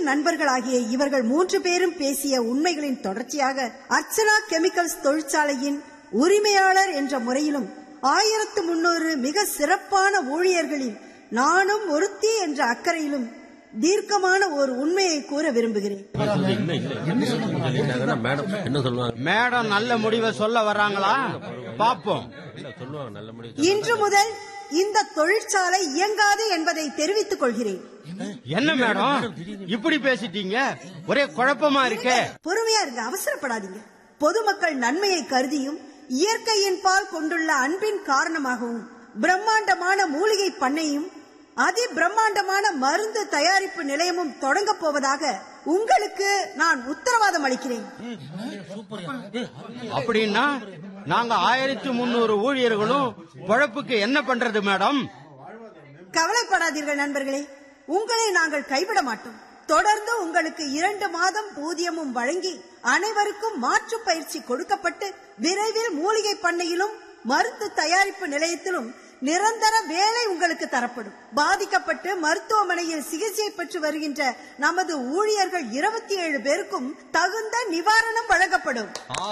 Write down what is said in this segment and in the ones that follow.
நண்பர்களாகிய இவர்கள் மூன்று பேரும் பேசிய உண்மைகளின் தொடர்ச்சியாக அர்ச்சனா கெமிக்கல்ஸ் தொழிற்சாலையின் உரிமையாளர் என்ற முறையிலும் ஆயிரத்து முன்னூறு மிக சிறப்பான ஊழியர்களில் நானும் ஒருத்தி என்ற அக்கறையிலும் தீர்க்கமான ஒரு உண்மையை கூற விரும்புகிறேன் மேடம் என்ன சொல்லுவாங்க மேடம் நல்ல முடிவை சொல்ல வர்றாங்களா பாப்போம் இல்ல சொல்லுவாங்க நல்ல முடிவு இன்று முதல் இந்த தொழிற்சாலை இயங்காது என்பதை தெரிவித்துக் கொள்கிறேன் என்ன மேடம் இப்படி பேசிட்டீங்க ஒரே குழப்பமா இருக்கே பொறுமையா இருங்க அவசரப்படாதீங்க பொதுமக்கள் நன்மையை கருதியும் இயற்கையின் பால் கொண்டுள்ள அன்பின் காரணமாகவும் பிரம்மாண்டமான மூலிகை பண்ணையும் அதி பிரம்மாண்டமான மருந்து தயாரிப்பு நிலையமும் தொடங்க போவதாக உங்களுக்கு நான் உத்தரவாதம் அளிக்கிறேன் அப்படின்னா நாங்க ஆயிரத்தி முன்னூறு ஊழியர்களும் பொழப்புக்கு என்ன பண்றது மேடம் கவலைப்படாதீர்கள் நண்பர்களே உங்களை நாங்கள் கைவிட மாட்டோம் தொடர்ந்து உங்களுக்கு இரண்டு மாதம் ஊதியமும் வழங்கி அனைவருக்கும் மாற்று பயிற்சி கொடுக்கப்பட்டு விரைவில் மூலிகை பண்ணையிலும் மருந்து தயாரிப்பு நிலையத்திலும் நிரந்தர வேலை உங்களுக்கு தரப்படும் பாதிக்கப்பட்டு மருத்துவமனையில் சிகிச்சை பெற்று வருகின்ற நமது ஊழியர்கள் இருபத்தி ஏழு பேருக்கும் தகுந்த நிவாரணம் வழங்கப்படும்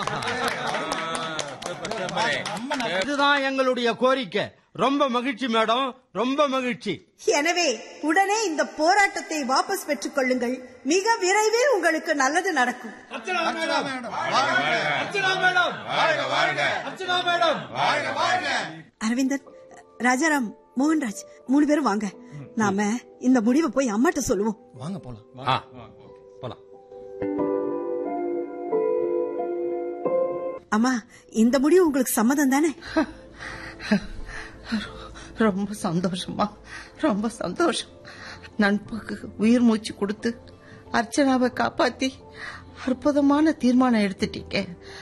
இதுதான் எங்களுடைய கோரிக்கை ரொம்ப மகிழ்ச்சி மேடம் ரொம்ப மகிழ்ச்சி எனவே உடனே இந்த போராட்டத்தை வாபஸ் பெற்றுக் கொள்ளுங்கள் மிக விரைவில் உங்களுக்கு நல்லது நடக்கும் அரவிந்தன் ராஜாராம் மோகன்ராஜ் மூணு பேரும் வாங்க நாம இந்த முடிவை போய் அம்மாட்ட சொல்லுவோம் வாங்க போலாம் ஆ போலாம் அம்மா இந்த முடிவு உங்களுக்கு சம்மதம் தானே ரொம்ப சந்தோஷமா ரொம்ப சந்தோஷம் நண்புக்கு உயிர் மூச்சு கொடுத்து அர்ச்சனாவை காப்பாத்தி அற்புதமான தீர்மானம் எடுத்துட்டீங்க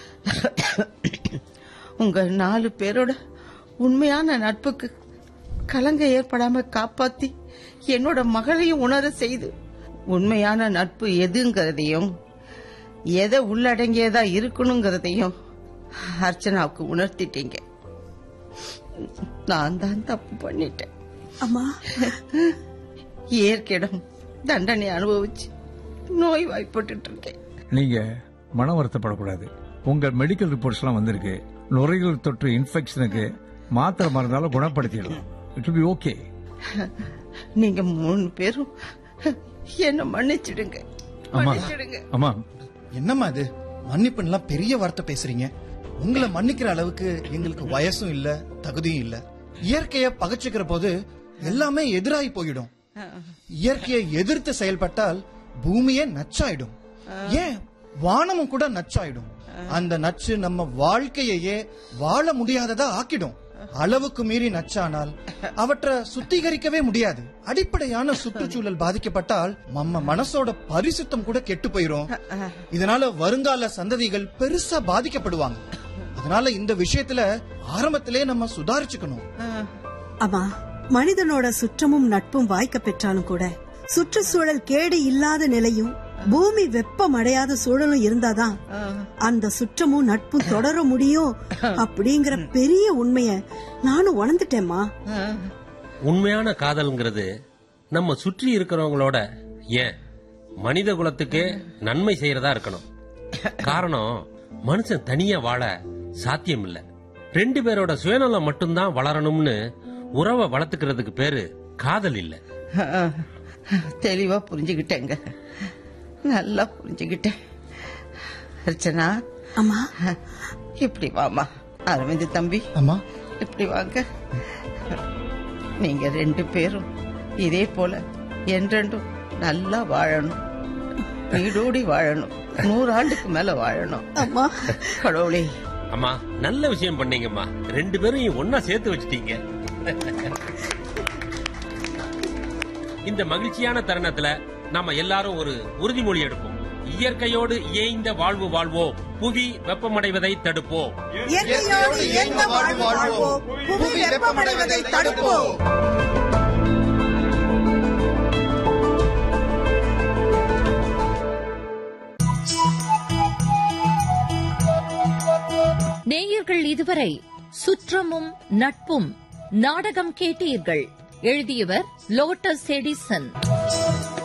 உங்க நாலு பேரோட உண்மையான நட்புக்கு கலங்க ஏற்படாம காப்பாத்தி என்னோட மகளையும் உணர செய்து உண்மையான நட்பு எதுங்கிறதையும் எதை உள்ளடங்கியதா இருக்கணுங்கிறதையும் அர்ச்சனாவுக்கு உணர்த்திட்டீங்க நான் தான் தப்பு பண்ணிட்டேன் அம்மா இயற்கையிடம் தண்டனை அனுபவிச்சு நோய் வாய்ப்பட்டு இருக்கேன் நீங்க மன வருத்தப்படக்கூடாது உங்க மெடிக்கல் ரிப்போர்ட்ஸ் எல்லாம் வந்திருக்கு நுரையீரல் தொற்று இன்ஃபெக்ஷனுக்கு மாத்திரை மருந்தால குணப்படுத்திடலாம் இட் பி ஓகே நீங்க மூணு பேரும் என்ன மன்னிச்சிடுங்க ஆமா மன்னிச்சிடுங்க ஆமா என்னம்மா இது மன்னிப்புலாம் பெரிய வார்த்தை பேசுறீங்க உங்களை மன்னிக்கிற அளவுக்கு எங்களுக்கு வயசும் இல்ல தகுதியும் இல்ல இயற்கைய பகச்சுக்கிற போது எல்லாமே எதிராகி போயிடும் இயற்கையை எதிர்த்து செயல்பட்டால் பூமியே நச்சாயிடும் ஏன் வானமும் கூட நச்சாயிடும் அந்த நச்சு நம்ம வாழ்க்கையையே வாழ முடியாததா ஆக்கிடும் அளவுக்கு மீறி நச்சானால் அவற்றை சுத்திகரிக்கவே முடியாது அடிப்படையான சுற்றுச்சூழல் பாதிக்கப்பட்டால் நம்ம மனசோட பரிசுத்தம் கூட கெட்டு போயிரும் இதனால வருங்கால சந்ததிகள் பெருசா பாதிக்கப்படுவாங்க அதனால இந்த விஷயத்துல ஆரம்பத்திலே நம்ம சுதாரிச்சுக்கணும் அம்மா மனிதனோட சுற்றமும் நட்பும் வாய்க்க பெற்றாலும் கூட சுற்றுச்சூழல் கேடு இல்லாத நிலையும் பூமி வெப்பம் அடையாத சூழலும் இருந்தாதான் அந்த சுற்றமும் நட்பும் தொடர முடியும் அப்படிங்கிற பெரிய உண்மைய நானும் உணர்ந்துட்டேம்மா உண்மையான காதல்ங்கிறது நம்ம சுற்றி இருக்கிறவங்களோட ஏன் மனித குலத்துக்கு நன்மை செய்யறதா இருக்கணும் காரணம் மனுஷன் தனியா வாழ சாத்தியம் இல்ல ரெண்டு பேரோட சுயநலம் மட்டும்தான் வளரணும்னு உறவை வளர்த்துக்கிறதுக்கு பேரு காதல் இல்ல தெளிவா புரிஞ்சுக்கிட்டேங்க நல்லா புரிஞ்சுக்கிட்டேன் அர்ச்சனா அம்மா இப்படி வாமா அரவிந்த் தம்பி அம்மா இப்படி வாங்க நீங்க ரெண்டு பேரும் இதே போல என்றென்றும் நல்லா வாழணும் வீடோடி வாழணும் நூறாண்டுக்கு மேல வாழணும் அம்மா கடவுளே அம்மா நல்ல விஷயம் பண்ணீங்கம்மா ரெண்டு பேரும் ஒன்னா சேர்த்து வச்சிட்டீங்க இந்த மகிழ்ச்சியான தருணத்துல நாம எல்லாரும் ஒரு உறுதிமொழி எடுப்போம் இயற்கையோடு இயைந்த வாழ்வு வாழ்வோம் புவி வெப்பமடைவதை தடுப்போம் இயற்கையோடு இயந்த வாழ்வு வாழ்வோம் புவி வெப்பமடைவதை தடுப்போம் நேயர்கள் இதுவரை சுற்றமும் நட்பும் நாடகம் கேட்டீர்கள் எழுதியவர் லோட்டஸ் எடிசன்